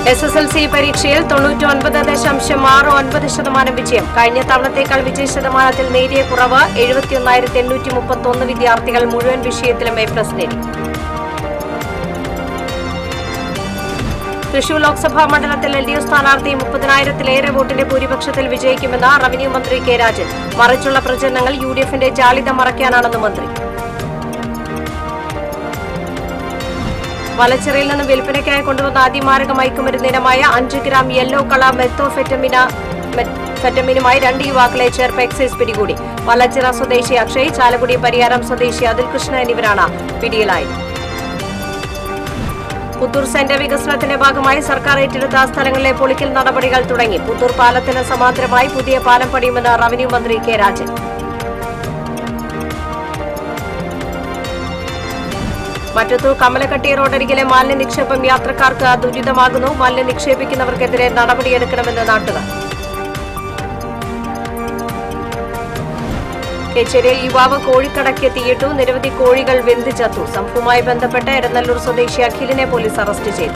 S S L C പരീക്ഷയിൽ തൊണ്ണൂറ്റി ഒൻപത് ദശാംശം ആറ് ഒൻപത് ശതമാനം വിജയം കഴിഞ്ഞ തവണത്തേക്കാൾ വിജയ ശതമാനത്തിൽ നേരിയ കുറവ് എഴുപത്തിയൊന്നായിരത്തി എണ്ണൂറ്റി മുപ്പത്തി ഒന്ന് വിദ്യാർത്ഥികൾ മുഴുവൻ വിഷയത്തിലും എ പ്ലസ് നേടി തൃശൂർ ലോക്സഭാ മണ്ഡലത്തിൽ എൽ ഡി എഫ് സ്ഥാനാർത്ഥി മുപ്പതിനായിരത്തിലേറെ വോട്ടിന്റെ ഭൂരിപക്ഷത്തിൽ വിജയിക്കുമെന്ന് റവന്യൂ മന്ത്രി കെ രാജൻ മറിച്ചുള്ള പ്രചരണങ്ങൾ യു ഡി എഫിന്റെ ജാളിത മറയ്ക്കാനാണെന്ന് മന്ത്രി വലച്ചിറയിൽ നിന്ന് വിൽപ്പനയ്ക്കായി കൊണ്ടുവന്ന അതിമാരക മയക്കുമരുന്നിനമായ അഞ്ച് ഗ്രാം യെല്ലോ കളർ മെത്തോഫെറ്റമിന ഫെറ്റമിനുമായി രണ്ട് യുവാക്കളെ ചേർപ്പ് എക്സൈസ് പിടികൂടി വല്ലച്ചിറ സ്വദേശി അക്ഷയ് ചാലക്കുടി പരിയാരം സ്വദേശി അതിൽ കൃഷ്ണ എന്നിവരാണ് പിടിയിലായത് പുത്തൂർ സെന്റർ വികസനത്തിന്റെ ഭാഗമായി സർക്കാർ ഏറ്റെടുത്ത സ്ഥലങ്ങളിലെ പൊളിക്കൽ നടപടികൾ തുടങ്ങി പുത്തൂർ പാലത്തിന് സമാന്തരമായി പുതിയ പാലം പണിയുമെന്ന് റവന്യൂ മന്ത്രി കെ രാജൻ മറ്റത്തൂർ കമലക്കട്ടി റോഡരികിലെ മാലിന്യ നിക്ഷേപം യാത്രക്കാർക്ക് ദുരിതമാകുന്നു മാലിന്യം നിക്ഷേപിക്കുന്നവർക്കെതിരെ നടപടിയെടുക്കണമെന്ന് നാട്ടുകാർ കേച്ചേരിയിൽ യുവാവ് കോഴിക്കടയ്ക്ക് തീയിട്ടു നിരവധി കോഴികൾ വെന്ത് ചത്തു സംഭവവുമായി ബന്ധപ്പെട്ട് എരനല്ലൂർ സ്വദേശി അഖിലിനെ പോലീസ് അറസ്റ്റ് ചെയ്തു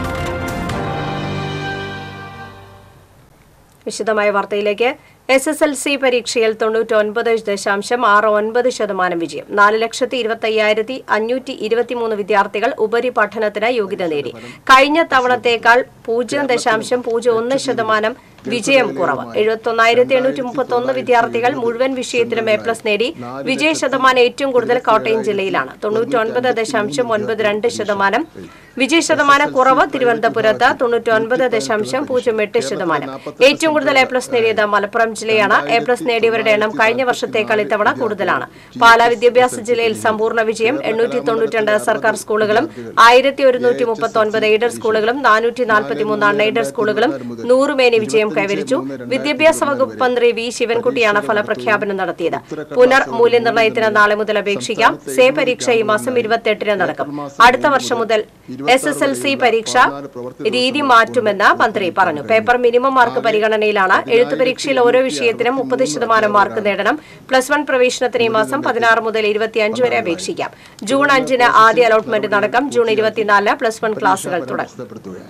വിശദമായ വാർത്തയിലേക്ക് എസ് എസ് എൽ സി പരീക്ഷയിൽ തൊണ്ണൂറ്റൊൻപത് ദശാംശം ആറ് ഒൻപത് ശതമാനം വിജയം നാല് ലക്ഷത്തി ഇരുപത്തി അയ്യായിരത്തി അഞ്ഞൂറ്റി ഇരുപത്തിമൂന്ന് വിദ്യാർത്ഥികൾ ഉപരിപഠനത്തിന് യോഗ്യത നേടി കഴിഞ്ഞ തവണത്തേക്കാൾ പൂജ്യം ദശാംശം പൂജ്യം ഒന്ന് ശതമാനം വിജയം കുറവ് എഴുപത്തൊന്നായിരത്തി എണ്ണൂറ്റി മുപ്പത്തി ഒന്ന് വിദ്യാർത്ഥികൾ മുഴുവൻ വിഷയത്തിലും എ പ്ലസ് നേടി വിജയ ശതമാനം ഏറ്റവും കൂടുതൽ കോട്ടയം ജില്ലയിലാണ് തൊണ്ണൂറ്റൊൻപത് ദശാംശം ഒൻപത് രണ്ട് ശതമാനം വിജയ ശതമാനം കുറവ് തിരുവനന്തപുരത്ത് തൊണ്ണൂറ്റൊൻപത് ദശാംശം പൂജ്യം എട്ട് ശതമാനം ഏറ്റവും കൂടുതൽ എ പ്ലസ് നേടിയത് മലപ്പുറം ജില്ലയാണ് എ പ്ലസ് നേടിയവരുടെ എണ്ണം കഴിഞ്ഞ വർഷത്തേക്കാൾ ഇത്തവണ കൂടുതലാണ് പാലാ വിദ്യാഭ്യാസ ജില്ലയിൽ സമ്പൂർണ്ണ വിജയം എണ്ണൂറ്റി തൊണ്ണൂറ്റിരണ്ട് സർക്കാർ സ്കൂളുകളും ആയിരത്തി ഒരുന്നൂറ്റി മുപ്പത്തി ഒൻപത് എയ്ഡഡ് സ്കൂളുകളും നാനൂറ്റി നാൽപ്പത്തിമൂന്ന് അൺ എയ്ഡഡ് സ്കൂളുകളും നൂറുമേനി വിജയം കൈവരിച്ചു വിദ്യാഭ്യാസ വകുപ്പ് മന്ത്രി വി ശിവൻകുട്ടിയാണ് ഫലപ്രഖ്യാപനം നടത്തിയത് പുനർ മൂല്യനിർണ്ണയത്തിന് നാളെ മുതൽ അപേക്ഷിക്കാം സേ പരീക്ഷ ഈ മാസം ഇരുപത്തെട്ടിന് നടക്കും അടുത്ത വർഷം മുതൽ എസ് എസ് എൽ സി പരീക്ഷ രീതി മാറ്റുമെന്ന് മന്ത്രി പറഞ്ഞു പേപ്പർ മിനിമം മാർക്ക് പരിഗണനയിലാണ് എഴുത്തു പരീക്ഷയിൽ ഓരോ വിഷയത്തിനും മുപ്പത് ശതമാനം മാർക്ക് നേടണം പ്ലസ് വൺ പ്രവേശനത്തിന് ഈ മാസം പതിനാറ് മുതൽ ഇരുപത്തിയഞ്ച് വരെ അപേക്ഷിക്കാം ജൂൺ അഞ്ചിന് ആദ്യ അലോട്ട്മെന്റ് നടക്കും ജൂൺ ഇരുപത്തിനാലിന് പ്ലസ് വൺ ക്ലാസുകൾ തുടങ്ങും പ്രസിദ്ധപ്പെടുത്തുകയാണ്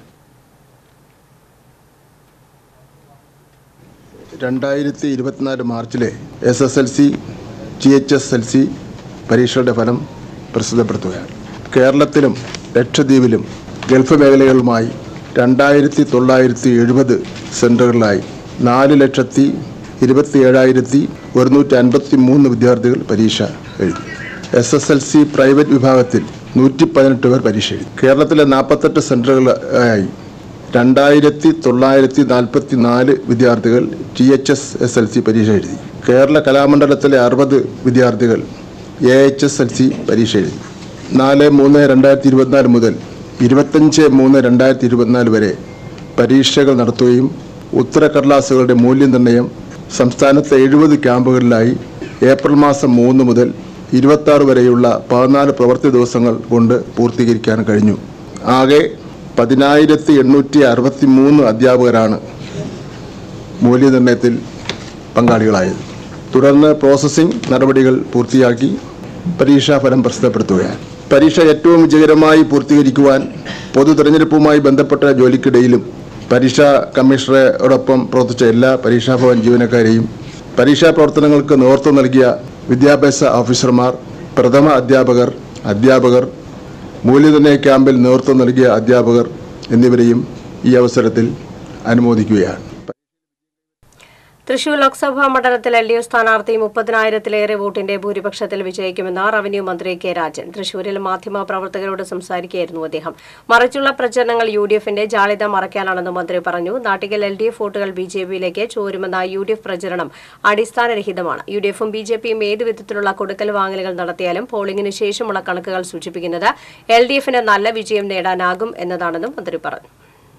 രണ്ടായിരത്തി ഇരുപത്തിനാല് മാർച്ചിലെ S S L C G H S L C പരീക്ഷയുടെ ഫലം പ്രസിദ്ധപ്പെടുത്തുകയാണ് കേരളത്തിലും ലക്ഷദ്വീപിലും ഗൾഫ് മേഖലകളുമായി രണ്ടായിരത്തി തൊള്ളായിരത്തി എഴുപത് സെൻറ്ററുകളിലായി നാല് ലക്ഷത്തി ഇരുപത്തി ഏഴായിരത്തി ഒരുന്നൂറ്റി അൻപത്തി മൂന്ന് വിദ്യാർത്ഥികൾ പരീക്ഷ എഴുതി S S L C private വിഭാഗത്തിൽ നൂറ്റി പതിനെട്ട് പേർ പരീക്ഷ എഴുതി കേരളത്തിലെ നാൽപ്പത്തെട്ട് സെൻറ്ററുകളായി രണ്ടായിരത്തി തൊള്ളായിരത്തി നാൽപ്പത്തി നാല് വിദ്യാർത്ഥികൾ T H S S L C പരീക്ഷ എഴുതി കേരള കലാമണ്ഡലത്തിലെ അറുപത് വിദ്യാർത്ഥികൾ A H S L C പരീക്ഷ എഴുതി നാല് മൂന്ന് രണ്ടായിരത്തി ഇരുപത്തിനാല് മുതൽ ഇരുപത്തഞ്ച് മൂന്ന് രണ്ടായിരത്തി ഇരുപത്തിനാല് വരെ പരീക്ഷകൾ നടത്തുകയും ഉത്തരക്കടലാസുകളുടെ മൂല്യനിർണ്ണയം സംസ്ഥാനത്തെ എഴുപത് ക്യാമ്പുകളിലായി ഏപ്രിൽ മാസം മൂന്ന് മുതൽ ഇരുപത്തി ആറ് വരെയുള്ള പതിനാല് പ്രവൃത്തി ദിവസങ്ങൾ കൊണ്ട് പൂർത്തീകരിക്കാൻ കഴിഞ്ഞു ആകെ പതിനായിരത്തി എണ്ണൂറ്റി അറുപത്തി മൂന്ന് അധ്യാപകരാണ് മൂല്യനിർണ്ണയത്തിൽ പങ്കാളികളായത് തുടർന്ന് പ്രോസസ്സിംഗ് നടപടികൾ പൂർത്തിയാക്കി പരീക്ഷാഫലം പ്രസിദ്ധപ്പെടുത്തുകയാണ് പരീക്ഷ ഏറ്റവും വിജയകരമായി പൂർത്തീകരിക്കുവാൻ പൊതു തെരഞ്ഞെടുപ്പുമായി ബന്ധപ്പെട്ട ജോലിക്കിടയിലും പരീക്ഷാ കമ്മീഷണറോടൊപ്പം പ്രവർത്തിച്ച എല്ലാ പരീക്ഷാഭവൻ ജീവനക്കാരെയും പരീക്ഷാ പ്രവർത്തനങ്ങൾക്ക് നേതൃത്വം നൽകിയ വിദ്യാഭ്യാസ ഓഫീസർമാർ പ്രഥമ അധ്യാപകർ അധ്യാപകർ മൂല്യനിർണ്ണയ ക്യാമ്പിൽ നേതൃത്വം നൽകിയ അധ്യാപകർ എന്നിവരെയും ഈ അവസരത്തിൽ അനുമോദിക്കുകയാണ് തൃശൂർ ലോക്സഭാ മണ്ഡലത്തിൽ എൽ ഡി എഫ് സ്ഥാനാർത്ഥി മുപ്പതിനായിരത്തിലേറെ വോട്ടിന്റെ ഭൂരിപക്ഷത്തിൽ വിജയിക്കുമെന്ന് റവന്യൂ മന്ത്രി കെ രാജൻ തൃശൂരിൽ മാധ്യമ പ്രവർത്തകരോട് സംസാരിക്കുകയായിരുന്നു അദ്ദേഹം മറിച്ചുള്ള പ്രചരണങ്ങൾ യു ഡി എഫിന്റെ ജാളിത മറയ്ക്കാനാണെന്ന് മന്ത്രി പറഞ്ഞു നാട്ടിൽ എൽ ഡി എഫ് വോട്ടുകൾ ബി ജെ പിയിലേക്ക് ചോരുമെന്ന യു ഡി എഫ് പ്രചരണം അടിസ്ഥാനരഹിതമാണ് യു ഡി എഫും ബി ജെ പിയും ഏത് വിധത്തിലുള്ള കൊടുക്കൽ വാങ്ങലുകൾ നടത്തിയാലും പോളിംഗിന് ശേഷമുള്ള കണക്കുകൾ സൂചിപ്പിക്കുന്നത് എൽ ഡി എഫിന് നല്ല വിജയം നേടാനാകും എന്നതാണെന്നും മന്ത്രി പറഞ്ഞു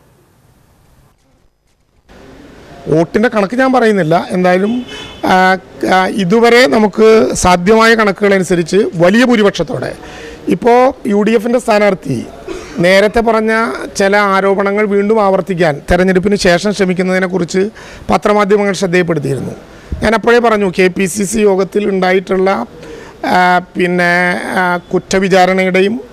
വോട്ടിൻ്റെ കണക്ക് ഞാൻ പറയുന്നില്ല എന്തായാലും ആ, ആ, ഇതുവരെ നമുക്ക് സാധ്യമായ കണക്കുകളനുസരിച്ച് വലിയ ഭൂരിപക്ഷത്തോടെ ഇപ്പോൾ യു ഡി എഫിൻ്റെ സ്ഥാനാർത്ഥി നേരത്തെ പറഞ്ഞ ചില ആരോപണങ്ങൾ വീണ്ടും ആവർത്തിക്കാൻ തെരഞ്ഞെടുപ്പിന് ശേഷം ശ്രമിക്കുന്നതിനെക്കുറിച്ച് പത്രമാധ്യമങ്ങൾ ശ്രദ്ധയപ്പെടുത്തിയിരുന്നു ഞാൻ അപ്പോഴേ പറഞ്ഞു കെ പി സി സി യോഗത്തിൽ ഉണ്ടായിട്ടുള്ള ആ, പിന്നെ ആ, കുറ്റവിചാരണയുടെയും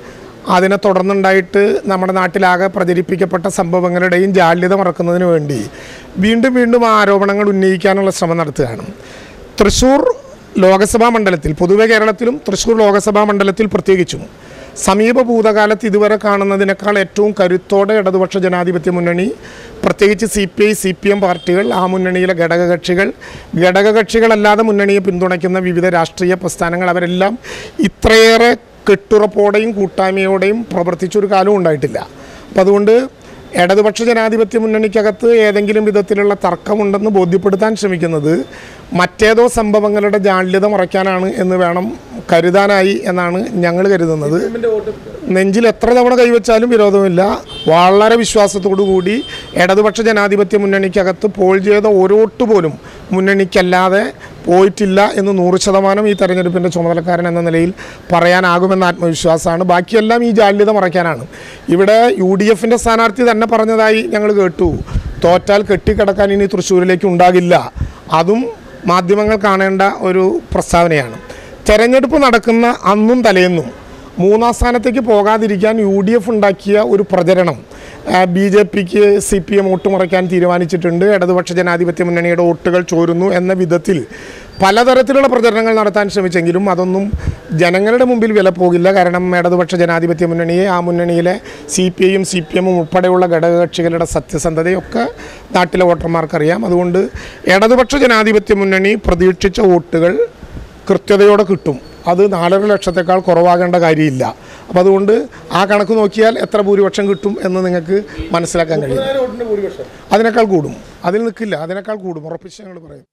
അതിനെ തുടർന്നുണ്ടായിട്ട് നമ്മുടെ നാട്ടിലാകെ പ്രചരിപ്പിക്കപ്പെട്ട സംഭവങ്ങളുടെയും ജാള്യത മറക്കുന്നതിന് വേണ്ടി വീണ്ടും വീണ്ടും ആ ആരോപണങ്ങൾ ഉന്നയിക്കാനുള്ള ശ്രമം നടത്തുകയാണ് തൃശ്ശൂർ ലോകസഭാ മണ്ഡലത്തിൽ പൊതുവെ കേരളത്തിലും തൃശ്ശൂർ ലോകസഭാ മണ്ഡലത്തിൽ പ്രത്യേകിച്ചും സമീപ ഭൂതകാലത്ത് ഇതുവരെ കാണുന്നതിനേക്കാൾ ഏറ്റവും കരുത്തോടെ ഇടതുപക്ഷ ജനാധിപത്യ മുന്നണി പ്രത്യേകിച്ച് C P I C P M പാർട്ടികൾ ആ മുന്നണിയിലെ ഘടകകക്ഷികൾ ഘടകകക്ഷികളല്ലാതെ മുന്നണിയെ പിന്തുണയ്ക്കുന്ന വിവിധ രാഷ്ട്രീയ പ്രസ്ഥാനങ്ങൾ അവരെല്ലാം ഇത്രയേറെ കെട്ടുറപ്പോടെയും കൂട്ടായ്മയോടെയും പ്രവർത്തിച്ചൊരു കാലവും ഉണ്ടായിട്ടില്ല അപ്പം അതുകൊണ്ട് ഇടതുപക്ഷ ജനാധിപത്യ മുന്നണിക്കകത്ത് ഏതെങ്കിലും വിധത്തിലുള്ള തർക്കമുണ്ടെന്ന് ബോധ്യപ്പെടുത്താൻ ശ്രമിക്കുന്നത് മറ്റേതോ സംഭവങ്ങളുടെ ജാള്യത മറയ്ക്കാനാണ് എന്ന് വേണം കരുതാനായി എന്നാണ് ഞങ്ങൾ കരുതുന്നത് നെഞ്ചിൽ എത്ര തവണ കൈവച്ചാലും വിരോധമില്ല വളരെ വിശ്വാസത്തോടു കൂടി ഇടതുപക്ഷ ജനാധിപത്യ മുന്നണിക്കകത്ത് പോൾ ചെയ്ത ഓരോട്ട് പോലും മുന്നണിക്കല്ലാതെ പോയിട്ടില്ല എന്ന് നൂറ് ശതമാനം ഈ തെരഞ്ഞെടുപ്പിൻ്റെ ചുമതലക്കാരൻ എന്ന നിലയിൽ പറയാനാകുമെന്ന ആത്മവിശ്വാസമാണ് ബാക്കിയെല്ലാം ഈ ജാള്യത മറയ്ക്കാനാണ് ഇവിടെ യു ഡി എഫിൻ്റെ സ്ഥാനാർത്ഥി തന്നെ പറഞ്ഞതായി ഞങ്ങൾ കേട്ടു തോറ്റാൽ കെട്ടിക്കിടക്കാൻ ഇനി തൃശ്ശൂരിലേക്ക് ഉണ്ടാകില്ല അതും മാധ്യമങ്ങൾ കാണേണ്ട ഒരു പ്രസ്താവനയാണ് തെരഞ്ഞെടുപ്പ് നടക്കുന്ന അന്നും തലേന്നും മൂന്നാം സ്ഥാനത്തേക്ക് പോകാതിരിക്കാൻ യു ഡി എഫ് ഉണ്ടാക്കിയ ഒരു പ്രചരണം ബി ജെ പിക്ക് സി പി എം വോട്ട് മറയ്ക്കാൻ തീരുമാനിച്ചിട്ടുണ്ട് ഇടതുപക്ഷ ജനാധിപത്യ മുന്നണിയുടെ വോട്ടുകൾ ചോരുന്നു എന്ന വിധത്തിൽ പലതരത്തിലുള്ള പ്രചരണങ്ങൾ നടത്താൻ ശ്രമിച്ചെങ്കിലും അതൊന്നും ജനങ്ങളുടെ മുമ്പിൽ വില പോകില്ല കാരണം ഇടതുപക്ഷ ജനാധിപത്യ മുന്നണിയെ ആ മുന്നണിയിലെ സി പി ഐയും സി പി എമ്മും ഉൾപ്പെടെയുള്ള ഘടകകക്ഷികളുടെ സത്യസന്ധതയൊക്കെ നാട്ടിലെ വോട്ടർമാർക്കറിയാം അതുകൊണ്ട് ഇടതുപക്ഷ ജനാധിപത്യ മുന്നണി പ്രതീക്ഷിച്ച വോട്ടുകൾ കൃത്യതയോടെ കിട്ടും അത് നാലര ലക്ഷത്തേക്കാൾ കുറവാകേണ്ട കാര്യമില്ല അപ്പോൾ അതുകൊണ്ട് ആ കണക്ക് നോക്കിയാൽ എത്ര ഭൂരിപക്ഷം കിട്ടും എന്ന് നിങ്ങൾക്ക് മനസ്സിലാക്കാൻ കഴിയും അതിനേക്കാൾ കൂടും അതിൽ നിൽക്കില്ല അതിനേക്കാൾ കൂടും ഉറപ്പിച്ച് ഞങ്ങൾ പറയും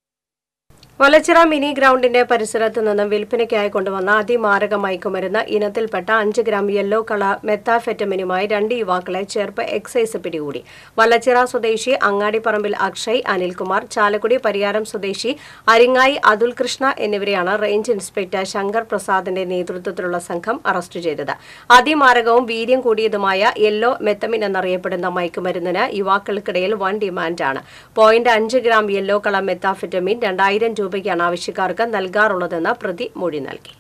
വലച്ചിറ മിനി ഗ്രൗണ്ടിന്റെ പരിസരത്ത് നിന്നും വിൽപ്പനയ്ക്കായി കൊണ്ടുവന്ന അതിമാരക മയക്കുമരുന്ന് ഇനത്തിൽപ്പെട്ട അഞ്ച് ഗ്രാം യെല്ലോ കള മെത്താഫെറ്റമിനുമായി രണ്ട് യുവാക്കളെ ചേർപ്പ് എക്സൈസ് പിടികൂടി വല്ലച്ചിറ സ്വദേശി അങ്ങാടിപ്പറമ്പിൽ അക്ഷയ് അനിൽകുമാർ ചാലക്കുടി പരിയാരം സ്വദേശി അരിങ്ങായി അതുൽ കൃഷ്ണ എന്നിവരെയാണ് റേഞ്ച് ഇൻസ്പെക്ടർ ശങ്കർ പ്രസാദിന്റെ നേതൃത്വത്തിലുള്ള സംഘം അറസ്റ്റ് ചെയ്തത് അതിമാരകവും വീര്യം കൂടിയതുമായ യെല്ലോ മെത്തമിൻ എന്നറിയപ്പെടുന്ന മയക്കുമരുന്നിന് യുവാക്കൾക്കിടയിൽ വൻ ഡിമാൻഡാണ് പോയിന്റ് അഞ്ച് ഗ്രാം യെല്ലോ കള മെത്താഫെറ്റമിൻ രണ്ടായിരം രൂപയ്ക്കാണ് ആവശ്യക്കാർക്ക് നൽകാറുള്ളതെന്ന് പ്രതി മൊഴി നൽകി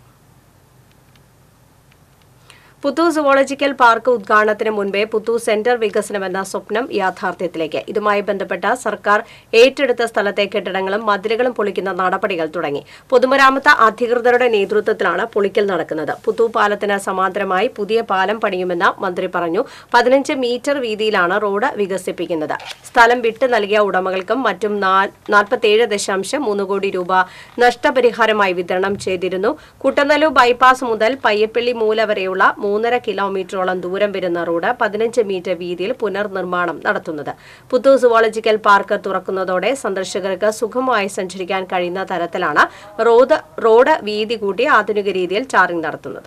പുത്തൂർ സുവോളജിക്കൽ പാർക്ക് ഉദ്ഘാടനത്തിന് മുൻപേ പുത്തൂർ സെന്റർ വികസനമെന്ന സ്വപ്നം യാഥാർത്ഥ്യത്തിലേക്ക് ഇതുമായി ബന്ധപ്പെട്ട സർക്കാർ ഏറ്റെടുത്ത സ്ഥലത്തെ കെട്ടിടങ്ങളും മതിലുകളും പൊളിക്കുന്ന നടപടികൾ തുടങ്ങി പൊതുമരാമത്ത് അധികൃതരുടെ നേതൃത്വത്തിലാണ് പൊളിക്കൽ നടക്കുന്നത് പുത്തൂർ പാലത്തിന് സമാന്തരമായി പുതിയ പാലം പണിയുമെന്ന് മന്ത്രി പറഞ്ഞു പതിനഞ്ച് മീറ്റർ വീതിയിലാണ് റോഡ് വികസിപ്പിക്കുന്നത് സ്ഥലം വിട്ടു നൽകിയ ഉടമകൾക്കും മറ്റും നാൽപ്പത്തിയേഴ് ദശാംശം മൂന്ന് കോടി രൂപ നഷ്ടപരിഹാരമായി വിതരണം ചെയ്തിരുന്നു കുട്ടനല്ലൂർ ബൈപ്പാസ് മുതൽ പയ്യപ്പള്ളി മൂല വരെയുള്ള മൂന്നര കിലോമീറ്ററോളം ദൂരം വരുന്ന റോഡ് പതിനഞ്ച് മീറ്റർ വീതിയിൽ പുനർനിർമ്മാണം നടത്തുന്നത് പുത്തൂർ സുവോളജിക്കൽ പാർക്ക് തുറക്കുന്നതോടെ സന്ദർശകർക്ക് സുഗമമായി സഞ്ചരിക്കാൻ കഴിയുന്ന തരത്തിലാണ് റോഡ് റോഡ് വീതി കൂട്ടി ആധുനിക രീതിയിൽ ടാറിംഗ് നടത്തുന്നത്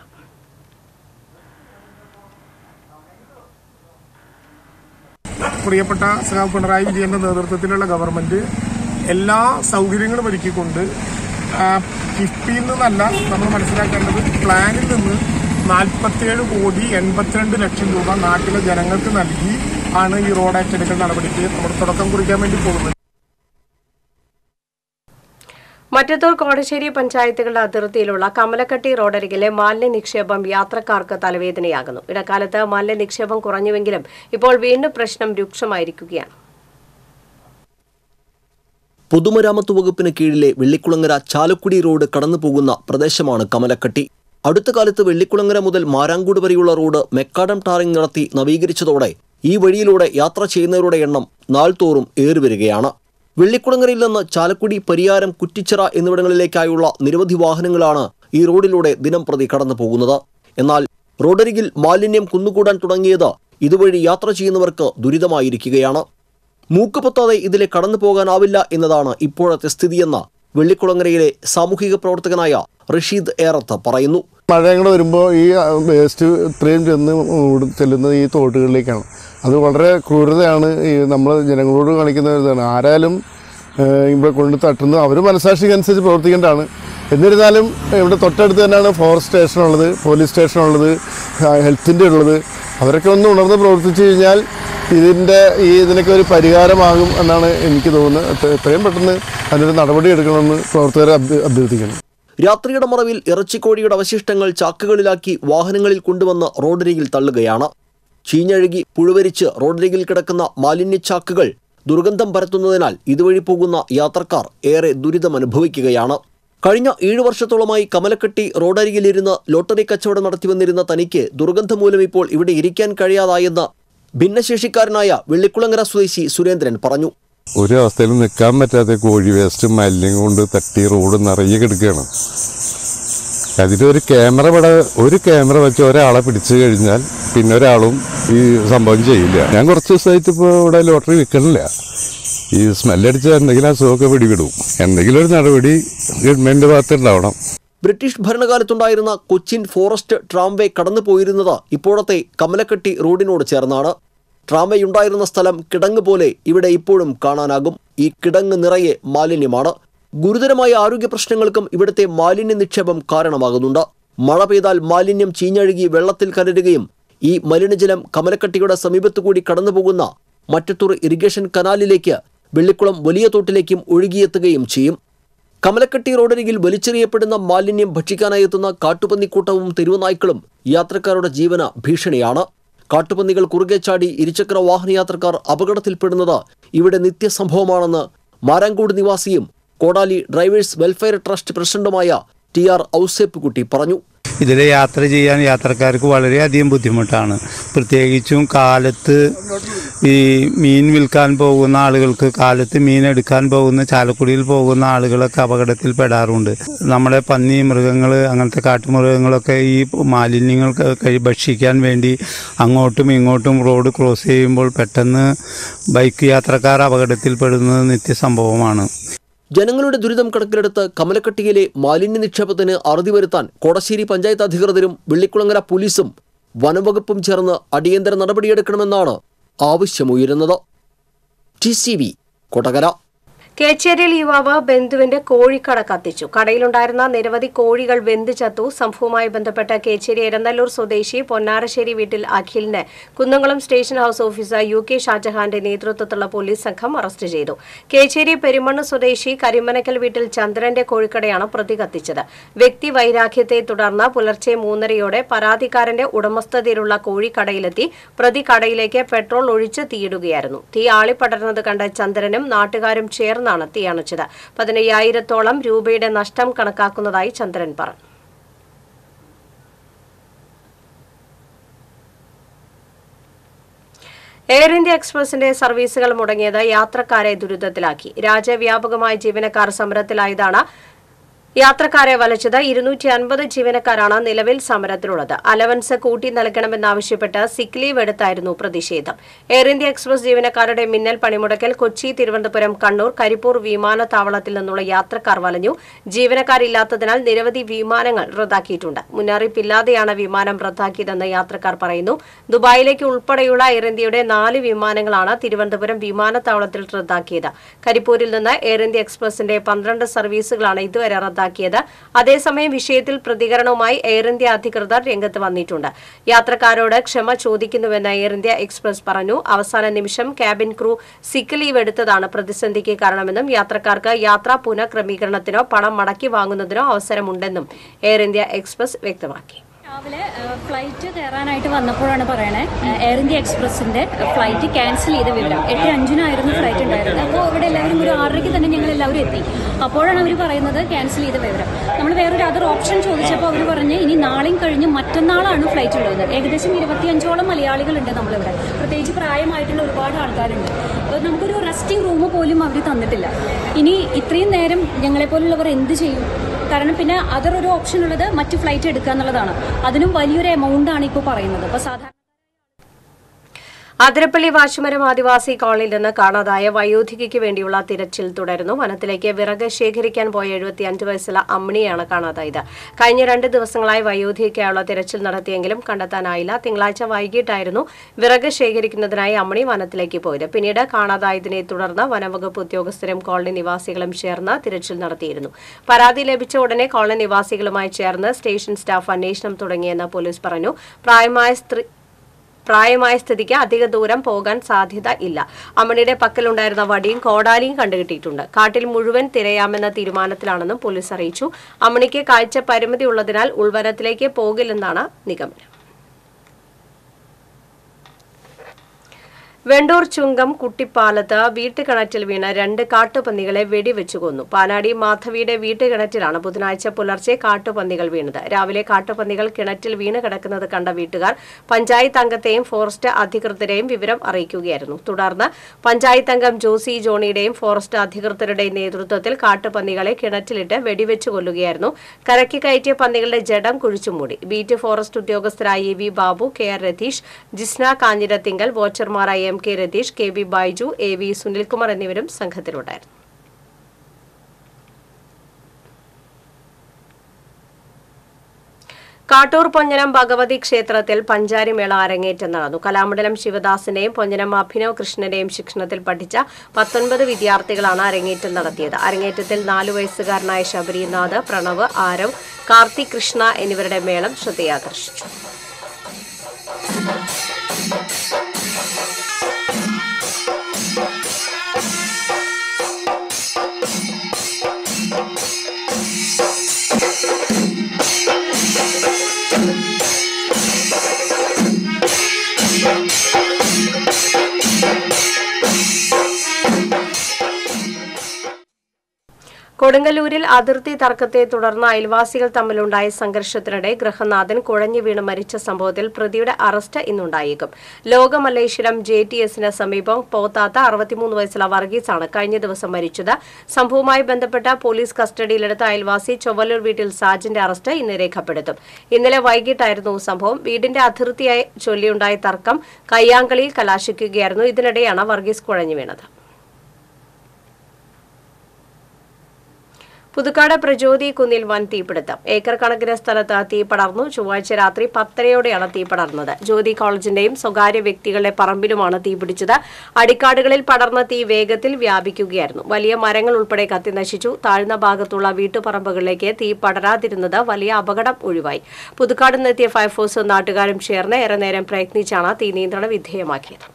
പ്രിയപ്പെട്ട സഖാവ് പിണറായി വിജയന്റെ നേതൃത്വത്തിലുള്ള ഗവൺമെന്റ് എല്ലാ സൗകര്യങ്ങളും ഒരുക്കിക്കൊണ്ട് ആ, കിഫ്ബിയിൽ നിന്നല്ല നമ്മൾ മനസ്സിലാക്കേണ്ടത് പ്ലാനിൽ നിന്ന് നാൽപ്പത്തിയേഴ് കോടി എൺപത്തിരണ്ട് ലക്ഷം രൂപ നാട്ടിലെ ജനങ്ങൾക്ക് നൽകി ആണ് ഈ റോഡ് ഏറ്റെടുക്കൽ നടപടിക്ക് നമ്മൾ തുടക്കം കുറിക്കാൻ വേണ്ടി പോകുന്നത് മറ്റത്തൂർ കോടശ്ശേരി പഞ്ചായത്തുകളുടെ അതിർത്തിയിലുള്ള കമലക്കട്ടി റോഡരികിലെ മാലിന്യ നിക്ഷേപം യാത്രക്കാർക്ക് തലവേദനയാകുന്നു ഇടക്കാലത്ത് മാലിന്യ നിക്ഷേപം കുറഞ്ഞുവെങ്കിലും ഇപ്പോൾ വീണ്ടും പ്രശ്നം രൂക്ഷമായിരിക്കുകയാണ് പൊതുമരാമത്ത് വകുപ്പിന് കീഴിലെ വെള്ളിക്കുളങ്ങര ചാലക്കുടി റോഡ് കടന്നു പോകുന്ന പ്രദേശമാണ് കമലക്കട്ടി അടുത്ത കാലത്ത് വെള്ളിക്കുളങ്ങര മുതൽ മാരാങ്കോട് വരെയുള്ള റോഡ് മെക്കാഡം ടാറിംഗ് നടത്തി നവീകരിച്ചതോടെ ഈ വഴിയിലൂടെ യാത്ര ചെയ്യുന്നവരുടെ എണ്ണം നാൾതോറും ഏറിവരികയാണ് വെള്ളിക്കുളങ്ങരയിൽ നിന്ന് ചാലക്കുടി പരിയാരം കുറ്റിച്ചിറ എന്നിവിടങ്ങളിലേക്കായുള്ള നിരവധി വാഹനങ്ങളാണ് ഈ റോഡിലൂടെ ദിനം പ്രതി കടന്നു പോകുന്നത് എന്നാൽ റോഡരികിൽ മാലിന്യം കുന്നുകൂടാൻ തുടങ്ങിയത് ഇതുവഴി യാത്ര ചെയ്യുന്നവർക്ക് ദുരിതമായിരിക്കുകയാണ് മൂക്ക് പൊത്താതെ ഇതിലെ കടന്നു പോകാനാവില്ല എന്നതാണ് ഇപ്പോഴത്തെ സ്ഥിതിയെന്ന് വെള്ളിക്കുളങ്ങരയിലെ സാമൂഹിക പ്രവർത്തകനായ റഷീദ് ഏറത്ത് പറയുന്നു മഴകൾ വരുമ്പോൾ ഈ വേസ്റ്റ് ഇത്രയും ചെന്ന് ഉട- ചെല്ലുന്നത് ഈ തോട്ടുകളിലേക്കാണ് അത് വളരെ ക്രൂരതയാണ് ഈ നമ്മൾ ജനങ്ങളോട് കാണിക്കുന്ന ഒരു ഇതാണ് ആരായാലും ഏഹ്, ഇവിടെ കൊണ്ട് തട്ടുന്നത് അവർ മനസാക്ഷിക്കനുസരിച്ച് പ്രവർത്തിക്കേണ്ടതാണ് എന്നിരുന്നാലും ഇവിടെ തൊട്ടടുത്ത് തന്നെയാണ് ഫോറസ്റ്റ് സ്റ്റേഷനുള്ളത് പോലീസ് സ്റ്റേഷനുള്ളത് ഹെൽത്തിൻ്റെ ഉള്ളത് അവരൊക്കെ ഒന്ന് ഉണർന്ന് പ്രവർത്തിച്ചു കഴിഞ്ഞാൽ ഇതിൻ്റെ ഈ ഇതിനൊക്കെ ഒരു പരിഹാരമാകും എന്നാണ് എനിക്ക് തോന്നുന്നത് എത്ര- എത്രയും പെട്ടെന്ന് അതിനൊരു നടപടി എടുക്കണമെന്ന് പ്രവർത്തകരെ അഭ്യ- അഭ്യർത്ഥിക്കുന്നു രാത്രിയുടെ മറവിൽ ഇറച്ചിക്കോഴിയുടെ അവശിഷ്ടങ്ങൾ ചാക്കുകളിലാക്കി വാഹനങ്ങളിൽ കൊണ്ടുവന്ന് റോഡരികിൽ തള്ളുകയാണ് ചീഞ്ഞഴുകി പുഴുവരിച്ച് റോഡരികിൽ കിടക്കുന്ന മാലിന്യച്ചാക്കുകൾ ദുർഗന്ധം പരത്തുന്നതിനാൽ ഇതുവഴി പോകുന്ന യാത്രക്കാർ ഏറെ ദുരിതമനുഭവിക്കുകയാണ് കഴിഞ്ഞ ഏഴു വർഷത്തോളമായി കമലക്കെട്ടി റോഡരികിലിരുന്ന് ലോട്ടറി കച്ചവടം നടത്തിവന്നിരുന്ന തനിക്ക് ദുർഗന്ധം മൂലം ഇപ്പോൾ ഇവിടെ ഇരിക്കാൻ കഴിയാതായെന്ന് ഭിന്നശേഷിക്കാരനായ വെള്ളിക്കുളങ്ങര സ്വദേശി സുരേന്ദ്രൻ പറഞ്ഞു ഒരു അവസ്ഥയിലും നിൽക്കാൻ പറ്റാത്ത കോഴി വേസ്റ്റ് മാലിന്യം കൊണ്ട് തട്ടി റോഡ് നിറയെ കിടക്കുകയാണ് അതിലൊരു ക്യാമറ ഇവിടെ ഒരു ക്യാമറ വെച്ച് ഒരാളെ പിടിച്ചു കഴിഞ്ഞാൽ പിന്നെ ഒരാളും ഈ സംഭവം ചെയ്യില്ല ഞാൻ കുറച്ച് ദിവസമായിട്ട് ഇപ്പോൾ ഇവിടെ ലോട്ടറി വിൽക്കണില്ല ഈ സ്മെല്ലടിച്ച എന്തെങ്കിലും അസുഖമൊക്കെ പിടിവിടും എന്തെങ്കിലും ഒരു നടപടി ഗവൺമെൻറ് ഭാഗത്ത് ഉണ്ടാവണം ബ്രിട്ടീഷ് ഭരണകാലത്തുണ്ടായിരുന്ന കൊച്ചിൻ ഫോറസ്റ്റ് ട്രാംവേ കടന്നു പോയിരുന്നത് ഇപ്പോഴത്തെ കമലക്കെട്ടി റോഡിനോട് ചേർന്നാണ് ട്രാംവേ ഉണ്ടായിരുന്ന സ്ഥലം കിടങ്ങ് പോലെ ഇവിടെ ഇപ്പോഴും കാണാനാകും ഈ കിടങ്ങ് നിറയെ മാലിന്യമാണ് ഗുരുതരമായ ആരോഗ്യ പ്രശ്നങ്ങൾക്കും ഇവിടുത്തെ മാലിന്യ നിക്ഷേപം കാരണമാകുന്നുണ്ട് മഴ പെയ്താൽ മാലിന്യം ചീഞ്ഞഴുകി വെള്ളത്തിൽ കലരുകയും ഈ മലിനജലം കമലക്കട്ടിയുടെ സമീപത്തു കൂടി കടന്നുപോകുന്ന മറ്റത്തൂർ ഇറിഗേഷൻ കനാലിലേക്ക് വെള്ളിക്കുളം വലിയ തോട്ടിലേക്കും ഒഴുകിയെത്തുകയും ചെയ്യും കമലക്കട്ടി റോഡരികിൽ വലിച്ചെറിയപ്പെടുന്ന മാലിന്യം ഭക്ഷിക്കാനായി എത്തുന്ന കാട്ടുപന്നിക്കൂട്ടവും തെരുവുനായ്ക്കളും യാത്രക്കാരുടെ ജീവന ഭീഷണിയാണ് കാട്ടുപന്നികൾ കുറുകെ ചാടി ഇരുചക്ര വാഹനയാത്രക്കാർ അപകടത്തിൽപ്പെടുന്നത് ഇവിടെ നിത്യസംഭവമാണെന്ന് മാരാങ്കോട് നിവാസിയും കോടാലി ഡ്രൈവേഴ്സ് വെൽഫെയർ ട്രസ്റ്റ് പ്രസിഡന്റുമായ ടി ആർ ഔസേപ്പ് കുട്ടി പറഞ്ഞു ഇതിൽ യാത്ര ചെയ്യാൻ യാത്രക്കാർക്ക് വളരെയധികം ബുദ്ധിമുട്ടാണ് പ്രത്യേകിച്ചും കാലത്ത് ഈ മീൻ വിൽക്കാൻ പോകുന്ന ആളുകൾക്ക് കാലത്ത് മീൻ എടുക്കാൻ പോകുന്ന ചാലക്കുടിയിൽ പോകുന്ന ആളുകളൊക്കെ അപകടത്തിൽ പെടാറുണ്ട് നമ്മുടെ പന്നി മൃഗങ്ങൾ അങ്ങനത്തെ കാട്ടുമൃഗങ്ങളൊക്കെ ഈ മാലിന്യങ്ങൾ ക- കഴി ഭക്ഷിക്കാൻ വേണ്ടി അങ്ങോട്ടും ഇങ്ങോട്ടും റോഡ് ക്രോസ് ചെയ്യുമ്പോൾ പെട്ടെന്ന് ബൈക്ക് യാത്രക്കാർ അപകടത്തിൽ പെടുന്നത് നിത്യസംഭവമാണ് ജനങ്ങളുടെ ദുരിതം കണക്കിലെടുത്ത് കമലക്കട്ടിയിലെ മാലിന്യ നിക്ഷേപത്തിന് അറുതി വരുത്താൻ കോടശ്ശേരി പഞ്ചായത്ത് അധികൃതരും വെള്ളിക്കുളങ്ങര പോലീസും വനംവകുപ്പും ചേർന്ന് അടിയന്തര നടപടിയെടുക്കണമെന്നാണ് ആവശ്യമുയരുന്നത് ടി സി വി കൊടകര കേച്ചേരിയിൽ യുവാവ് ബന്ധുവിന്റെ കോഴിക്കട കത്തിച്ചു കടയിലുണ്ടായിരുന്ന നിരവധി കോഴികൾ വെന്ത് ചത്തു സംഭവവുമായി ബന്ധപ്പെട്ട കേച്ചേരി എരന്നല്ലൂർ സ്വദേശി പൊന്നാരശ്ശേരി വീട്ടിൽ അഖിലിനെ Kunnamkulam station house officer U K ഷാജഹാന്റെ നേതൃത്വത്തിലുള്ള പോലീസ് സംഘം അറസ്റ്റ് ചെയ്തു കേച്ചേരി പെരുമണ്ണ് സ്വദേശി കരിമനക്കൽ വീട്ടിൽ ചന്ദ്രന്റെ കോഴിക്കടയാണ് പ്രതി കത്തിച്ചത് വ്യക്തി വൈരാഗ്യത്തെ തുടർന്ന് പുലർച്ചെ മൂന്നരയോടെ പരാതിക്കാരന്റെ ഉടമസ്ഥതയിലുള്ള കോഴിക്കടയിലെത്തി പ്രതി കടയിലേക്ക് പെട്രോൾ ഒഴിച്ച് തീയിടുകയായിരുന്നു തീ ആളിപ്പടർന്നത് കണ്ട ചന്ദ്രനും നാട്ടുകാരും ചേർന്നാണ് തീയണച്ചത് പതിനയ്യായിരത്തോളം രൂപയുടെ നഷ്ടം കണക്കാക്കുന്നതായി ചന്ദ്രൻ പറഞ്ഞു എയർ ഇന്ത്യ എക്സ്പ്രസിന്റെ സർവീസുകൾ മുടങ്ങിയത് യാത്രക്കാരെ ദുരിതത്തിലാക്കി രാജ്യവ്യാപകമായി ജീവനക്കാർ സമരത്തിലായതാണ് യാത്രക്കാരെ വലച്ചത് ഇരുന്നൂറ്റി അൻപത് ജീവനക്കാരാണ് നിലവിൽ സമരത്തിലുള്ളത് അലവൻസ് കൂട്ടി നൽകണമെന്നാവശ്യപ്പെട്ട് സിക്ക് ലീവ് എടുത്തായിരുന്നു പ്രതിഷേധം എയർ ഇന്ത്യ എക്സ്പ്രസ് ജീവനക്കാരുടെ മിന്നൽ പണിമുടക്കൽ കൊച്ചി തിരുവനന്തപുരം കണ്ണൂർ കരിപ്പൂർ വിമാനത്താവളത്തിൽ നിന്നുള്ള യാത്രക്കാർ വലഞ്ഞു ജീവനക്കാരില്ലാത്തതിനാൽ നിരവധി വിമാനങ്ങൾ റദ്ദാക്കിയിട്ടുണ്ട് മുന്നറിയിപ്പില്ലാതെയാണ് വിമാനം റദ്ദാക്കിയതെന്ന് യാത്രക്കാർ പറയുന്നു ദുബായിലേക്ക് ഉൾപ്പെടെയുള്ള എയർ ഇന്ത്യയുടെ നാല് വിമാനങ്ങളാണ് തിരുവനന്തപുരം വിമാനത്താവളത്തിൽ റദ്ദാക്കിയത് കരിപ്പൂരിൽ നിന്ന് എയർ ഇന്ത്യ എക്സ്പ്രസിന്റെ പന്ത്രണ്ട് സർവീസുകളാണ് ഇതുവരെ റദ്ദാക്കിയത് അതേസമയം വിഷയത്തിൽ പ്രതികരണവുമായി എയർ ഇന്ത്യ അധികൃതർ രംഗത്ത് വന്നിട്ടുണ്ട് യാത്രക്കാരോട് ക്ഷമ ചോദിക്കുന്നുവെന്ന് എയർ ഇന്ത്യ എക്സ്പ്രസ് പറഞ്ഞു അവസാന നിമിഷം ക്യാബിൻ ക്രൂ സിക്ക് ലീവ് എടുത്തതാണ് പ്രതിസന്ധിക്ക് കാരണമെന്നും യാത്രക്കാർക്ക് യാത്രാ പുനഃക്രമീകരണത്തിനോ പണം മടക്കി വാങ്ങുന്നതിനോ അവസരമുണ്ടെന്നും എയർ ഇന്ത്യ എക്സ്പ്രസ് വ്യക്തമാക്കി രാവിലെ ഏഹ്, ഫ്ലൈറ്റ് കയറാനായിട്ട് വന്നപ്പോഴാണ് പറയണേ ഏഹ്, എയർ ഇന്ത്യ എക്സ്പ്രസിന്റെ ഫ്ലൈറ്റ് ക്യാൻസൽ ചെയ്ത വിവരം എട്ട് അഞ്ചിനായിരുന്നു ഫ്ലൈറ്റ് ഉണ്ടായിരുന്നത് അപ്പോൾ ഇവിടെ എല്ലാവരും ഒരു ആറരയ്ക്ക് തന്നെ ഞങ്ങൾ എല്ലാവരും എത്തി അപ്പോഴാണ് അവർ പറയുന്നത് ക്യാൻസൽ ചെയ്ത വിവരം നമ്മൾ വേറൊരു അതർ ഓപ്ഷൻ ചോദിച്ചപ്പോൾ അവർ പറഞ്ഞ് ഇനി നാളെയും കഴിഞ്ഞ് മറ്റന്നാളാണ് ഫ്ലൈറ്റ് ഉള്ളത് ഏകദേശം ഇരുപത്തിയഞ്ചോളം മലയാളികളുണ്ട് നമ്മളിവിടെ പ്രത്യേകിച്ച് പ്രായമായിട്ടുള്ള ഒരുപാട് ആൾക്കാരുണ്ട് അപ്പോൾ നമുക്കൊരു റെസ്റ്റിംഗ് റൂം പോലും അവർ തന്നിട്ടില്ല ഇനി ഇത്രയും നേരം ഞങ്ങളെപ്പോലുള്ളവർ എന്ത് ചെയ്യും കാരണം പിന്നെ അതർ ഒരു ഓപ്ഷൻ ഉള്ളത് മറ്റ് ഫ്ലൈറ്റ് എടുക്കുക എന്നുള്ളതാണ് അതിനും വലിയൊരു എമൗണ്ട് ആണ് ഇപ്പോൾ പറയുന്നത് അപ്പോൾ സാധാരണ അതിരപ്പള്ളി വാശുമരം ആദിവാസി കോളനിയിൽ നിന്ന് കാണാതായ വയോധികയ്ക്ക് വേണ്ടിയുള്ള തിരച്ചിൽ തുടരുന്നു വനത്തിലേക്ക് വിറക് ശേഖരിക്കാൻ പോയ എഴുപത്തിയഞ്ച് വയസ്സുള്ള അമ്മിണിയാണ് കാണാതായത് കഴിഞ്ഞ രണ്ട് ദിവസങ്ങളായി വയോധികയ്ക്കായുള്ള തിരച്ചിൽ നടത്തിയെങ്കിലും കണ്ടെത്താനായില്ല തിങ്കളാഴ്ച വൈകിട്ടായിരുന്നു വിറക് ശേഖരിക്കുന്നതിനായി അമ്മിണി വനത്തിലേക്ക് പോയത് പിന്നീട് കാണാതായതിനെ തുടർന്ന് വനംവകുപ്പ് ഉദ്യോഗസ്ഥരും കോളനി നിവാസികളും ചേർന്ന് തിരച്ചിൽ നടത്തിയിരുന്നു പരാതി ലഭിച്ച ഉടനെ കോളനി നിവാസികളുമായി ചേർന്ന് സ്റ്റേഷൻ സ്റ്റാഫ് അന്വേഷണം തുടങ്ങിയെന്ന് പോലീസ് പറഞ്ഞു പ്രായമായ സ്ത്രീ പ്രായമായ സ്ഥിതിക്ക് അധിക ദൂരം പോകാൻ സാധ്യത ഇല്ല അമ്മണിയുടെ പക്കലുണ്ടായിരുന്ന വടിയും കോടാലിയും കണ്ടുകിട്ടിയിട്ടുണ്ട് കാട്ടിൽ മുഴുവൻ തിരയാമെന്ന തീരുമാനത്തിലാണെന്നും പോലീസ് അറിയിച്ചു അമ്മണിക്ക് കാഴ്ച പരിമിതി ഉള്ളതിനാൽ ഉൾവനത്തിലേക്ക് പോകില്ലെന്നാണ് നിഗമനം വെണ്ടൂർ ചുങ്കം കുട്ടിപ്പാലത്ത് വീട്ടുകിണറ്റിൽ വീണ രണ്ട് കാട്ടുപന്നികളെ വെടിവെച്ചു കൊന്നു പാനാടി മാധവിയുടെ വീട്ടുകിണറ്റിലാണ് ബുധനാഴ്ച പുലർച്ചെ കാട്ടുപന്നികൾ വീണത് രാവിലെ കാട്ടുപന്നികൾ കിണറ്റിൽ വീണ് കിടക്കുന്നത് കണ്ട വീട്ടുകാർ പഞ്ചായത്ത് അംഗത്തെയും ഫോറസ്റ്റ് അധികൃതരെയും വിവരം അറിയിക്കുകയായിരുന്നു തുടർന്ന് പഞ്ചായത്ത് അംഗം ജോസി ജോണിയുടെയും ഫോറസ്റ്റ് അധികൃതരുടെയും നേതൃത്വത്തിൽ കാട്ടുപന്നികളെ കിണറ്റിലിട്ട് വെടിവെച്ചു കൊല്ലുകയായിരുന്നു കരയ്ക്ക് കയറ്റിയ പന്നികളുടെ ജഡം കുഴിച്ചുമൂടി ബീറ്റ് ഫോറസ്റ്റ് ഉദ്യോഗസ്ഥരായ A V Babu K R Ratheesh Jisna Kanjirathinkal വോച്ചർമാരായ M K Ratheesh K V Baiju A V Sunilkumar എന്നിവരും സംഘത്തിലുണ്ടായിരുന്നു കാട്ടൂർ പൊഞ്ഞനം ഭഗവതി ക്ഷേത്രത്തിൽ പഞ്ചാരിമേള അരങ്ങേറ്റം നടന്നു കലാമണ്ഡലം ശിവദാസിന്റെയും പൊഞ്ഞനം അഭിനവ് കൃഷ്ണന്റെയും ശിക്ഷണത്തിൽ പഠിച്ച പത്തൊൻപത് വിദ്യാർത്ഥികളാണ് അരങ്ങേറ്റം നടത്തിയത് അരങ്ങേറ്റത്തിൽ നാലു വയസ്സുകാരനായ ശബരിനാഥ് പ്രണവ് ആരവ് കാർത്തിക് കൃഷ്ണ എന്നിവരുടെ മേളം ശ്രദ്ധയാകർഷിച്ചു കൊടുങ്ങല്ലൂരിൽ അതിർത്തി തർക്കത്തെ തുടർന്ന് അയൽവാസികൾ തമ്മിലുണ്ടായ സംഘർഷത്തിനിടെ ഗൃഹനാഥൻ കുഴഞ്ഞു വീണ് മരിച്ച സംഭവത്തിൽ പ്രതിയുടെ അറസ്റ്റ് ഇന്നുണ്ടായേക്കും ലോക മല്ലേശ്വരം ജെ ടി എസിന് സമീപം പോത്താത്ത അറുപത്തിമൂന്ന് വയസ്സുള്ള വർഗീസാണ് കഴിഞ്ഞ ദിവസം മരിച്ചത് സംഭവവുമായി ബന്ധപ്പെട്ട പോലീസ് കസ്റ്റഡിയിലെടുത്ത അയൽവാസി ചൊവ്വല്ലൂർ വീട്ടിൽ സാജിന്റെ അറസ്റ്റ് ഇന്ന് രേഖപ്പെടുത്തും ഇന്നലെ വൈകിട്ടായിരുന്നു സംഭവം വീടിന്റെ അതിർത്തിയായി ചൊല്ലിയുണ്ടായ തർക്കം കയ്യാങ്കളിയിൽ കലാശിക്കുകയായിരുന്നു ഇതിനിടെയാണ് വർഗീസ് കുഴഞ്ഞു വീണത് പുതുക്കാട് പ്രചോദി കുന്നിൽ വൻ തീപിടുത്തം ഏക്കർ കണക്കിന് സ്ഥലത്ത് തീ പടർന്നു ചൊവ്വാഴ്ച രാത്രി പത്തരയോടെയാണ് തീ പടർന്നത് ജ്യോതി കോളേജിന്റെയും സ്വകാര്യ വ്യക്തികളുടെ പറമ്പിലുമാണ് തീ പിടിച്ചത് അടിക്കാടുകളിൽ പടർന്ന തീ വേഗത്തിൽ വ്യാപിക്കുകയായിരുന്നു വലിയ മരങ്ങൾ ഉൾപ്പെടെ കത്തി നശിച്ചു താഴ്ന്ന ഭാഗത്തുള്ള വീട്ടുപറമ്പുകളിലേക്ക് തീ പടരാതിരുന്നത് വലിയ അപകടം ഒഴിവായി പുതുക്കാട് നിന്നെത്തിയ ഫയർഫോഴ്സും നാട്ടുകാരും ചേർന്ന് ഏറെ നേരം പ്രയത്നിച്ചാണ് തീ നിയന്ത്രണ വിധേയമാക്കിയത്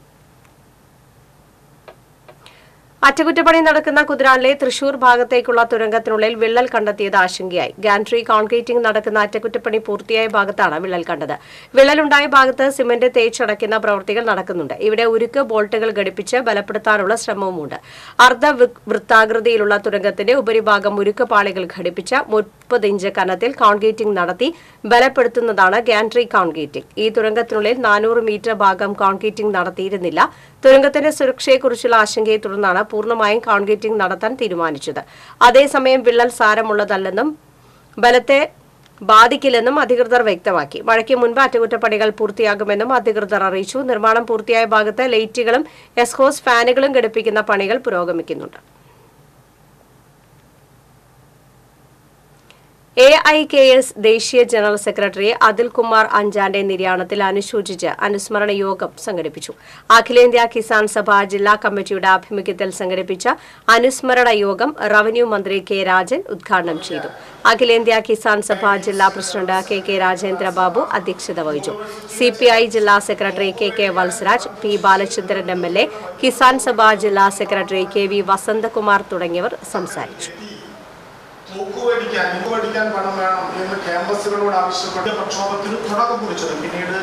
അറ്റകുറ്റപ്പണി നടക്കുന്ന കുതിരാനിലെ തൃശൂർ ഭാഗത്തേക്കുള്ള തുരങ്കത്തിനുള്ളിൽ വിള്ളൽ കണ്ടെത്തിയത് ആശങ്കയായി ഗാൻട്രി കോൺക്രീറ്റിംഗ് നടക്കുന്ന അറ്റകുറ്റപ്പണി പൂർത്തിയായ ഭാഗത്താണ് വിള്ളൽ കണ്ടത് വിള്ളലുണ്ടായ ഭാഗത്ത് സിമന്റ് തേച്ചടയ്ക്കുന്ന പ്രവൃത്തികൾ നടക്കുന്നുണ്ട് ഇവിടെ ഉരുക്ക് ബോൾട്ടുകൾ ഘടിപ്പിച്ച് ബലപ്പെടുത്താനുള്ള ശ്രമവുമുണ്ട് അർദ്ധ വൃ- വൃത്താകൃതിയിലുള്ള തുരങ്കത്തിന്റെ ഉപരിഭാഗം ഉരുക്ക് പാളികൾ ഘടിപ്പിച്ച് മുപ്പത് ഇഞ്ച് കനത്തിൽ കോൺക്രീറ്റിംഗ് നടത്തി ബലപ്പെടുത്തുന്നതാണ് ഗാൻട്രി കോൺക്രീറ്റിംഗ് ഈ തുരങ്കത്തിനുള്ളിൽ നാനൂറ് മീറ്റർ ഭാഗം കോൺക്രീറ്റിംഗ് നടത്തിയിരുന്നില്ല തുരങ്കത്തിന്റെ സുരക്ഷയെക്കുറിച്ചുള്ള ആശങ്കയെ തുടർന്നാണ് പൂർണ്ണമായും കോൺക്രീറ്റിംഗ് നടത്താൻ തീരുമാനിച്ചത് അതേസമയം വിള്ളൽ സാരമുള്ളതല്ലെന്നും ബലത്തെ ബാധിക്കില്ലെന്നും അധികൃതർ വ്യക്തമാക്കി മഴയ്ക്ക് മുൻപ് അറ്റകുറ്റപ്പണികൾ പൂർത്തിയാകുമെന്നും അധികൃതർ അറിയിച്ചു നിർമ്മാണം പൂർത്തിയായ ഭാഗത്ത് ലൈറ്റുകളും എസ്ഹോസ് ഫാനുകളും ഘടിപ്പിക്കുന്ന പണികൾ പുരോഗമിക്കുന്നുണ്ട് എ ഐ കെ എസ് ദേശീയ ജനറൽ സെക്രട്ടറി അതിൽ കുമാർ അഞ്ചാന്റെ നിര്യാണത്തിൽ അനുശോചിച്ച് അനുസ്മരണ യോഗം സംഘടിപ്പിച്ചു അഖിലേന്ത്യാ കിസാൻ സഭ ജില്ലാ കമ്മിറ്റിയുടെ ആഭിമുഖ്യത്തിൽ സംഘടിപ്പിച്ച അനുസ്മരണ യോഗം റവന്യൂ മന്ത്രി കെ രാജൻ ഉദ്ഘാടനം ചെയ്തു അഖിലേന്ത്യാ കിസാൻ സഭ ജില്ലാ president K K Rajendra Babu അധ്യക്ഷത വഹിച്ചു സി പി ഐ ജില്ലാ secretary K K Valsaraj P Balachandran M L A Kisan Sabha ജില്ലാ സെക്രട്ടറി കെ വി വസന്തകുമാർ തുടങ്ങിയവർ സംസാരിച്ചു മൂക്കുവടിക്കാൻ മൂക്കുവടിക്കാൻ പണം വേണം എന്ന് ക്യാമ്പസുകളോട് ആവശ്യപ്പെട്ട പ്രക്ഷോഭത്തിന് തുടക്കം കുറിച്ചത് പിന്നീട്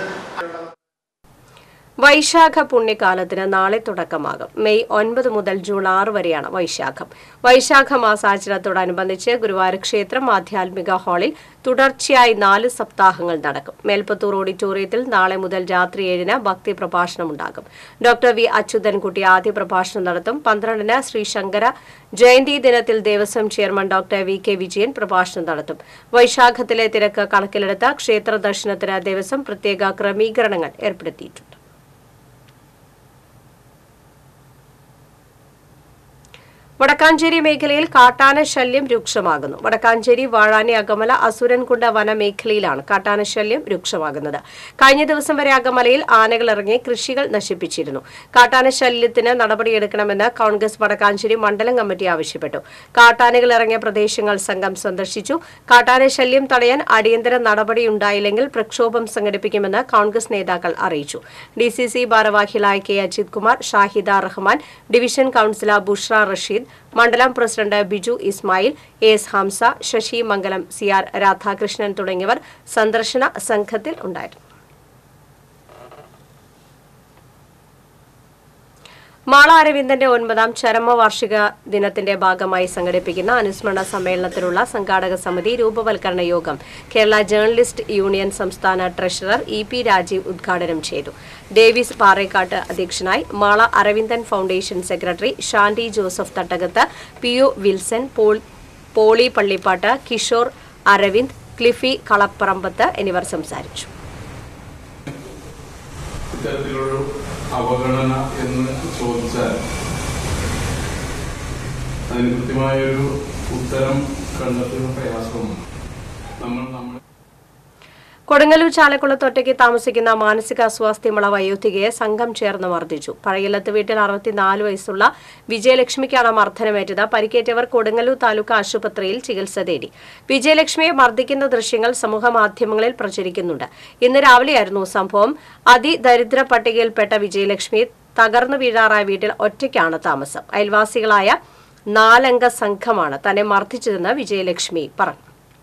വൈശാഖ പുണ്യകാലത്തിന് നാളെ തുടക്കമാകും മെയ് ഒൻപത് മുതൽ ജൂൺ ആറ് വരെയാണ് വൈശാഖം വൈശാഖ മാസാചരണത്തോടനുബന്ധിച്ച് ഗുരുവായൂർ ക്ഷേത്രം ആധ്യാത്മിക ഹാളിൽ തുടർച്ചയായി നാല് സപ്താഹങ്ങൾ നടക്കും മേൽപ്പത്തൂർ ഓഡിറ്റോറിയത്തിൽ നാളെ മുതൽ രാത്രി ഏഴിന് ഭക്തി പ്രഭാഷണം ഉണ്ടാകും ഡോക്ടർ വി അച്യുതൻകുട്ടി ആദ്യ പ്രഭാഷണം നടത്തും പന്ത്രണ്ടിന് ശ്രീ ശങ്കര ജയന്തി ദിനത്തിൽ Devaswom chairman doctor V K Vijayan പ്രഭാഷണം നടത്തും വൈശാഖത്തിലെ തിരക്ക് കണക്കിലെടുത്ത ക്ഷേത്ര ദർശനത്തിന് ദേവസ്വം പ്രത്യേക ക്രമീകരണങ്ങൾ ഏർപ്പെടുത്തിയിട്ടുണ്ട് വടക്കാഞ്ചേരി മേഖലയിൽ കാട്ടാന ശല്യം രൂക്ഷമാകുന്നു വടക്കാഞ്ചേരി വാഴാനി അകമല അസുരൻകുണ്ട വനമേഖലയിലാണ് കാട്ടാന ശല്യം രൂക്ഷമാകുന്നത് കഴിഞ്ഞ ദിവസം വരെ അകമലയിൽ ആനകൾ ഇറങ്ങി കൃഷികൾ നശിപ്പിച്ചിരുന്നു കാട്ടാന ശല്യത്തിന് നടപടിയെടുക്കണമെന്ന് കോൺഗ്രസ് വടക്കാഞ്ചേരി മണ്ഡലം കമ്മിറ്റി ആവശ്യപ്പെട്ടു കാട്ടാനകൾ ഇറങ്ങിയ പ്രദേശങ്ങൾ സംഘം സന്ദർശിച്ചു കാട്ടാന ശല്യം തടയാൻ അടിയന്തര നടപടിയുണ്ടായില്ലെങ്കിൽ പ്രക്ഷോഭം സംഘടിപ്പിക്കുമെന്ന് കോൺഗ്രസ് നേതാക്കൾ അറിയിച്ചു ഡി സി സി ഭാരവാഹികളായ K Ajith Kumar Shahida Rahman division councillor Bushra Rasheed മണ്ഡലം president Biju Ismail A S Hamza Sasi Mangalam C R Radhakrishnan തുടങ്ങിയവർ സന്ദർശന സംഘത്തിൽ ഉണ്ടായിരുന്നു മാള അരവിന്ദന്റെ ഒൻപതാം ചരമവാർഷിക ദിനത്തിന്റെ ഭാഗമായി സംഘടിപ്പിക്കുന്ന അനുസ്മരണ സമ്മേളനത്തിനുള്ള സംഘാടക സമിതി രൂപവൽക്കരണ യോഗം കേരള ജേർണലിസ്റ്റ് യൂണിയൻ സംസ്ഥാന ട്രഷറർ ഇ പി രാജീവ് ഉദ്ഘാടനം ചെയ്തു ഡേവിസ് പാറേക്കാട്ട് അധ്യക്ഷനായി Mala Aravindan foundation secretary Shandy Joseph Thattakath P O Wilson Paul Poly Pallippat Kishore Aravind Cliffy Kalaparambath എന്നിവർ സംസാരിച്ചു ഇത്തരത്തിലൊരു അവഗണന എന്ന് ചോദിച്ചാൽ അതിന് കൃത്യമായൊരു ഉത്തരം കണ്ടെത്തുക പ്രയാസവുമാണ് നമ്മൾ നമ്മൾ കൊടുങ്ങല്ലൂർ ചാലക്കുളത്ത് ഒറ്റയ്ക്ക് താമസിക്കുന്ന മാനസികാസ്വാസ്ഥ്യമുള്ള വയോധികയെ സംഘം ചേർന്ന് മർദ്ദിച്ചു പഴയലത്ത് വീട്ടിൽ അറുപത്തിനാല് വയസ്സുള്ള വിജയലക്ഷ്മിക്കാണ് മർദ്ദനമേറ്റത് പരിക്കേറ്റവർ കൊടുങ്ങല്ലൂർ താലൂക്ക് ആശുപത്രിയിൽ ചികിത്സ തേടി വിജയലക്ഷ്മിയെ മർദ്ദിക്കുന്ന ദൃശ്യങ്ങൾ സമൂഹ മാധ്യമങ്ങളിൽ പ്രചരിക്കുന്നുണ്ട് ഇന്ന് രാവിലെയായിരുന്നു സംഭവം അതിദരിദ്ര പട്ടികയിൽപ്പെട്ട വിജയലക്ഷ്മി തകർന്നു വീഴാറായ വീട്ടിൽ ഒറ്റയ്ക്കാണ് താമസം അയൽവാസികളായ നാലംഗ സംഘമാണ് തന്നെ മർദ്ദിച്ചതെന്ന് വിജയലക്ഷ്മി പറഞ്ഞു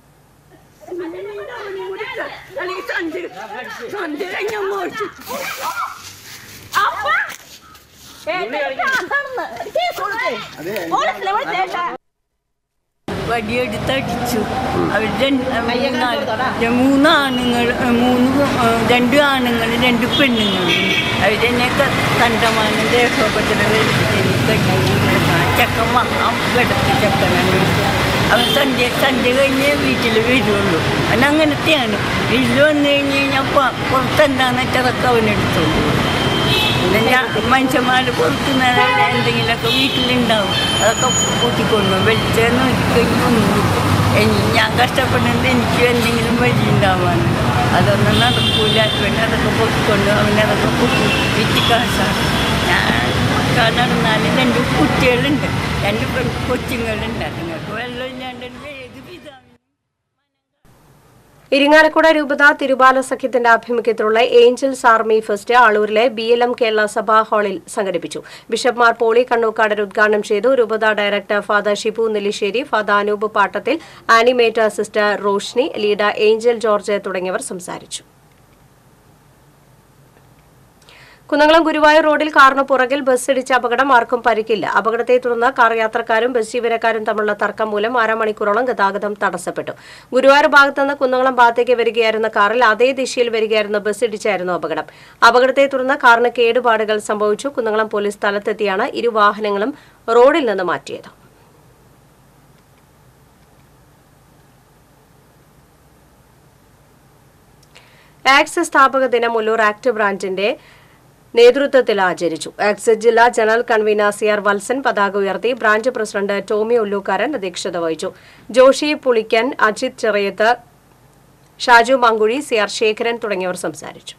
വടിയെടുത്തടിച്ചു അവർ മൂന്ന് ആണുങ്ങൾ മൂന്ന് രണ്ട് ആണുങ്ങൾ രണ്ട് പെണ്ണുങ്ങൾ അവരെന്നെ കണ്ടമാനം ദേഹോപദ്രവ ചക്കൻ വന്നാം കിടത്തി ചക്കനാണ് അവൻ സന്ധ്യ സന്ധ്യ കഴിഞ്ഞ് വീട്ടിൽ വരുള്ളൂ അവൻ അങ്ങനത്തെയാണ് വീട്ടിൽ വന്നു കഴിഞ്ഞ് കഴിഞ്ഞാൽ പുറത്തെന്താന്ന് വെച്ചാൽ അതൊക്കെ അവനെടുത്തോളൂ പിന്നെ ഞാൻ മനുഷ്യന്മാർ കൊടുക്കുന്ന എന്തെങ്കിലുമൊക്കെ വീട്ടിലുണ്ടാവും അതൊക്കെ കൂട്ടിക്കൊണ്ടു വെളിച്ചം നോക്കിക്കഴിഞ്ഞ് ഒന്നും ഞാൻ കഷ്ടപ്പെടുന്നത് എനിക്ക് എന്തെങ്കിലും വഴി ഉണ്ടാവാണ് അതൊന്നും നടക്കൂല പിന്നെ അതൊക്കെ പൊട്ടിക്കൊണ്ട് അവനെ അതൊക്കെ പൊട്ടി വിറ്റ് കാശാണ് ഞാൻ മക്കൾ നടന്നാലും രണ്ട് കുട്ടികളുണ്ട് രണ്ട് പെൺ കൊച്ചുങ്ങളുണ്ട് അതുങ്ങൾക്ക് വെള്ളമില്ലാണ്ട് ഏത് പിതാവിനും ഇരിങ്ങാലക്കുട രൂപത തിരുബാല സഖ്യത്തിന്റെ ആഭിമുഖ്യത്തിലുള്ള ഏഞ്ചൽസ് ആർമി ഫെസ്റ്റ് ആളൂരിലെ B L M Kerala Sabha ഹാളിൽ സംഘടിപ്പിച്ചു ബിഷപ്പ്മാർ പോളി കണ്ണൂക്കാടൻ ഉദ്ഘാടനം ചെയ്തു രൂപത director father Shibu Nellissery father Anoop Pattathil animator sister Roshni leader Angel George തുടങ്ങിയവർ സംസാരിച്ചു കുന്നംകുളം ഗുരുവായൂർ റോഡിൽ കാറിന് പുറകിൽ ബസ് ഇടിച്ച അപകടം ആർക്കും പരിക്കില്ല അപകടത്തെ തുടർന്ന് കാർ യാത്രക്കാരും ബസ് ജീവനക്കാരും തമ്മിലുള്ള തർക്കം മൂലം അരമണിക്കൂറോളം ഗതാഗതം തടസ്സപ്പെട്ടു ഗുരുവായൂർ ഭാഗത്തുനിന്ന് കുന്നംകുളം ഭാഗത്തേക്ക് വരികയായിരുന്ന കാറിൽ അതേ ദിശയിൽ വരികയായിരുന്ന ബസ് ഇടിച്ചായിരുന്നു അപകടം അപകടത്തെ തുടർന്ന് കാറിന് കേടുപാടുകൾ സംഭവിച്ചു കുന്നംകുളം പോലീസ് സ്ഥലത്തെത്തിയാണ് ഇരു വാഹനങ്ങളും റോഡിൽ നിന്ന് മാറ്റിയത് ആക്സിസ് സ്ഥാപക ദിനം മുല്ലൂർ ആക്ട് ബ്രാഞ്ചിന്റെ നേതൃത്വത്തിൽ ആചരിച്ചു ആക്സിസ് ജില്ലാ general convener C R Valsan പതാക ഉയർത്തി ബ്രാഞ്ച് പ്രസിഡന്റ് ടോമി ഉല്ലൂക്കാരൻ അധ്യക്ഷത വഹിച്ചു ജോഷി പുളിക്കൻ അജിത് ചെറിയത്ത് ഷാജു മാങ്കുഴി സി ആർ ശേഖരൻ തുടങ്ങിയവർ സംസാരിച്ചു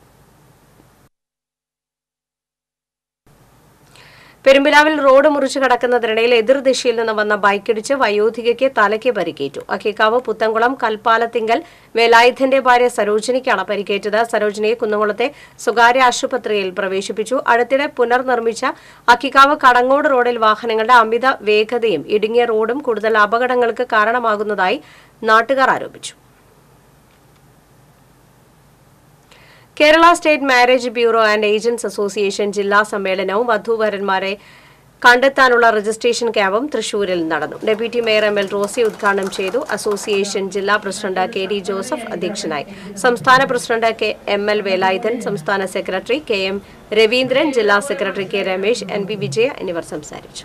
പെരുമ്പിലാവിൽ റോഡ് മുറിച്ചു കടക്കുന്നതിനിടയിൽ എതിർദിശയിൽ നിന്ന് വന്ന ബൈക്കിടിച്ച് വയോധികയ്ക്ക് തലയ്ക്ക് പരിക്കേറ്റു അക്കിക്കാവ് പുത്തൻകുളം കൽപ്പാലത്തിങ്കൽ വേലായുധന്റെ ഭാര്യ സരോജിനിക്കാണ് പരിക്കേറ്റത് സരോജിനിയെ കുന്നംകുളത്തെ സ്വകാര്യ ആശുപത്രിയിൽ പ്രവേശിപ്പിച്ചു അടുത്തിടെ പുനർനിർമ്മിച്ച അക്കിക്കാവ് കടങ്ങോട് റോഡിൽ വാഹനങ്ങളുടെ അമിത വേഗതയും ഇടുങ്ങിയ റോഡും കൂടുതൽ അപകടങ്ങൾക്ക് കാരണമാകുന്നതായി നാട്ടുകാർ ആരോപിച്ചു Kerala state marriage bureau and agents association ജില്ലാ സമ്മേളനവും വധൂവരന്മാരെ കണ്ടെത്താനുള്ള രജിസ്ട്രേഷൻ ക്യാമ്പും തൃശൂരിൽ നടന്നു deputy mayor M L Rosy ഉദ്ഘാടനം ചെയ്തു അസോസിയേഷൻ ജില്ലാ പ്രസിഡന്റ് കെ ഡി ജോസഫ് അധ്യക്ഷനായി സംസ്ഥാന president K M L Velayudhan സംസ്ഥാന സെക്രട്ടറി കെ എം രവീന്ദ്രൻ ജില്ലാ secretary K Ramesh N P Vijaya എന്നിവർ സംസാരിച്ചു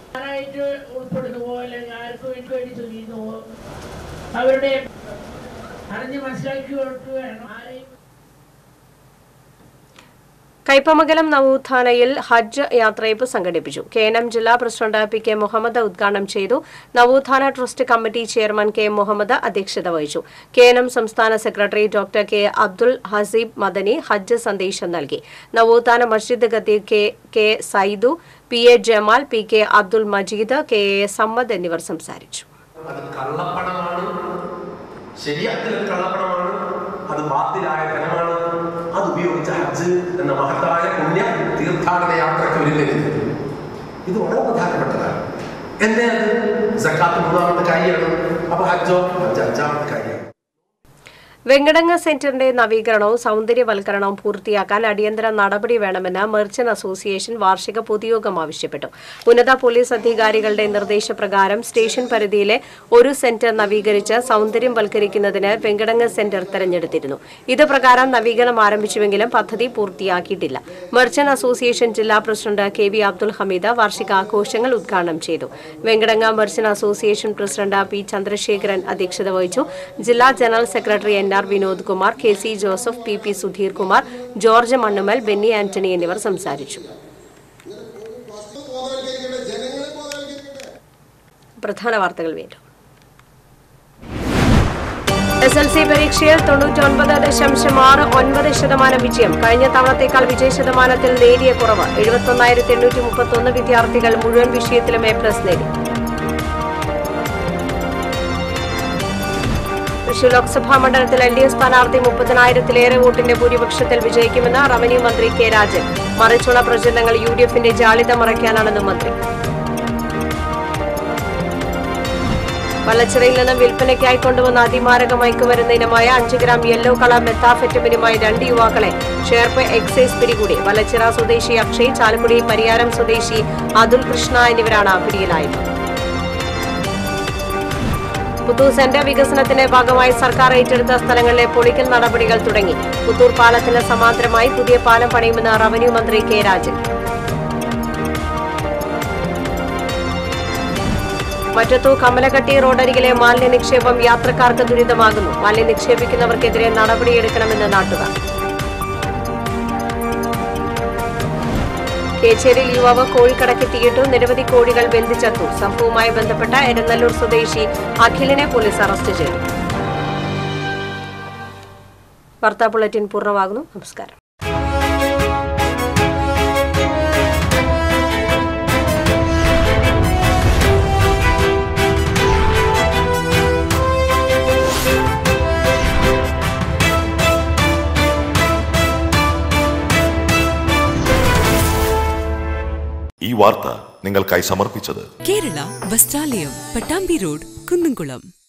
അവരുടെ അറിഞ്ഞ് മനസ്സിലാക്കി കൊടുത്തു വേണം ആരെയും കൈപ്പമംഗലം നവോത്ഥാനയിൽ ഹജ്ജ് യാത്രയപ്പ് സംഘടിപ്പിച്ചു കെ എൻ എം ജില്ലാ പ്രസിഡന്റ് പി കെ മുഹമ്മദ് ഉദ്ഘാടനം ചെയ്തു Navodhana trust committee chairman K Muhammad അധ്യക്ഷത വഹിച്ചു കെ എൻ എം സംസ്ഥാന secretary doctor K Abdul Haseeb Madani ഹജ്ജ് സന്ദേശം നൽകി നവോത്ഥാന മസ്ജിദ് ഖത്തീബ് K K Saidu P A Jamal P K Abdul Majeed K A Sammad എന്നിവർ സംസാരിച്ചു അത് കള്ളപ്പണമാണ് ശരിയാക്കൽ കള്ളപ്പണമാണ് അത് ബാത്തിലായ ധനമാണ് അത് ഉപയോഗിച്ച ഹജ്ജ് എന്ന മഹത്തായ പുണ്യ തീർത്ഥാടന യാത്രയ്ക്ക് വരുന്നത് ഇത് വളരെ പ്രധാനപ്പെട്ടതാണ് എന്നെ അത് സക്കാത്ത് മൂന്നാമത്തെ കാര്യമാണ് അപ്പൊ ഹജ്ജോ ഹജ്ജ് അഞ്ചാമത്തെ കാര്യമാണ് വെങ്കടങ്ങ സെന്ററിന്റെ നവീകരണവും സൗന്ദര്യവൽക്കരണവും പൂർത്തിയാക്കാൻ അടിയന്തര നടപടി വേണമെന്ന് മെർച്ചന്റ് അസോസിയേഷൻ വാർഷിക പൊതുയോഗം ആവശ്യപ്പെട്ടു ഉന്നത പോലീസ് അധികാരികളുടെ നിർദ്ദേശപ്രകാരം സ്റ്റേഷൻ പരിധിയിലെ ഒരു സെന്റർ നവീകരിച്ച് സൗന്ദര്യം വൽക്കരിക്കുന്നതിന് വെങ്കടങ്ങ സെന്റർ തെരഞ്ഞെടുത്തിരുന്നു ഇത് പ്രകാരം നവീകരണം ആരംഭിച്ചുവെങ്കിലും പദ്ധതി പൂർത്തിയാക്കിയിട്ടില്ല മെർച്ചന്റ് അസോസിയേഷൻ ജില്ലാ president K V Abdul Hameed വാർഷികാഘോഷങ്ങൾ ഉദ്ഘാടനം ചെയ്തു Venkitangu merchant association president P Chandrasekharan അധ്യക്ഷത വഹിച്ചു ജില്ലാ general secretary N R Vinod Kumar K C Joseph P P Sudheer Kumar George Mannumal Benny Antony എന്നിവർ സംസാരിച്ചു പ്രധാന വാർത്തകൾ വീണ്ടും എസ് എൽ സി പരീക്ഷയിൽ തൊണ്ണൂറ്റൊൻപത് ദശാംശം ആറ് ഒൻപത് ശതമാനം വിജയം കഴിഞ്ഞ തവണത്തേക്കാൾ വിജയ ശതമാനത്തിൽ നേരിയ കുറവ് എഴുപത്തൊന്നായിരത്തി എണ്ണൂറ്റി മുപ്പത്തൊന്ന് വിദ്യാർത്ഥികൾ മുഴുവൻ വിഷയത്തിലും എ പ്ലസ് നേടി തൃശൂർ ലോക്സഭാ മണ്ഡലത്തിൽ എൽ ഡി എഫ് സ്ഥാനാർത്ഥി മുപ്പതിനായിരത്തിലേറെ വോട്ടിന്റെ ഭൂരിപക്ഷത്തിൽ വിജയിക്കുമെന്ന് റവന്യൂ മന്ത്രി കെ രാജൻ മറിച്ചുള്ള പ്രചരണങ്ങൾ യു ഡി എഫിന്റെ ജാളിത മറയ്ക്കാനാണെന്നും മന്ത്രി വല്ലച്ചിറയിൽ നിന്നും വിൽപ്പനയ്ക്കായി കൊണ്ടുവന്ന അതിമാരക മയക്കുമരുന്ന് ഇനമായ അഞ്ച് ഗ്രാം യെല്ലോ കളർ മെത്താഫെറ്റമിനുമായി രണ്ട് യുവാക്കളെ ചേർപ്പ് എക്സൈസ് പിടികൂടി വല്ലച്ചിറ സ്വദേശി അക്ഷയ് ചാലക്കുടി പരിയാരം സ്വദേശി അതുൽ കൃഷ്ണ എന്നിവരാണ് പിടിയിലായത് പുത്തൂർ സെന്റർ വികസനത്തിന്റെ ഭാഗമായി സർക്കാർ ഏറ്റെടുത്ത സ്ഥലങ്ങളിലെ പൊളിക്കൽ നടപടികൾ തുടങ്ങി പുത്തൂർ പാലത്തിന് സമാന്തരമായി പുതിയ പാലം പണിയുമെന്ന് റവന്യൂ മന്ത്രി കെ രാജൻ മറ്റത്തു കമലകട്ടി റോഡരികിലെ മാലിന്യ നിക്ഷേപം യാത്രക്കാർക്ക് ദുരിതമാകുന്നു മാലിന്യം നിക്ഷേപിക്കുന്നവർക്കെതിരെ നടപടിയെടുക്കണമെന്ന് നാട്ടുകാർ കേച്ചേരിയിൽ യുവാവ് കോഴിക്കടക്കെത്തിയിട്ടു നിരവധി കോഴികൾ ബന്ധിച്ചെത്തു സംഭവവുമായി ബന്ധപ്പെട്ട എരനല്ലൂർ സ്വദേശി അഖിലിനെ പോലീസ് അറസ്റ്റ് ചെയ്തു വാർത്താ ബുള്ളറ്റിൻ പൂർണ്ണമാകുന്നു നമസ്കാരം ഈ വാർത്ത നിങ്ങൾക്കായി സമർപ്പിച്ചത് കേരള വസ്ത്രാലയം പട്ടാമ്പി റോഡ് കുന്നംകുളം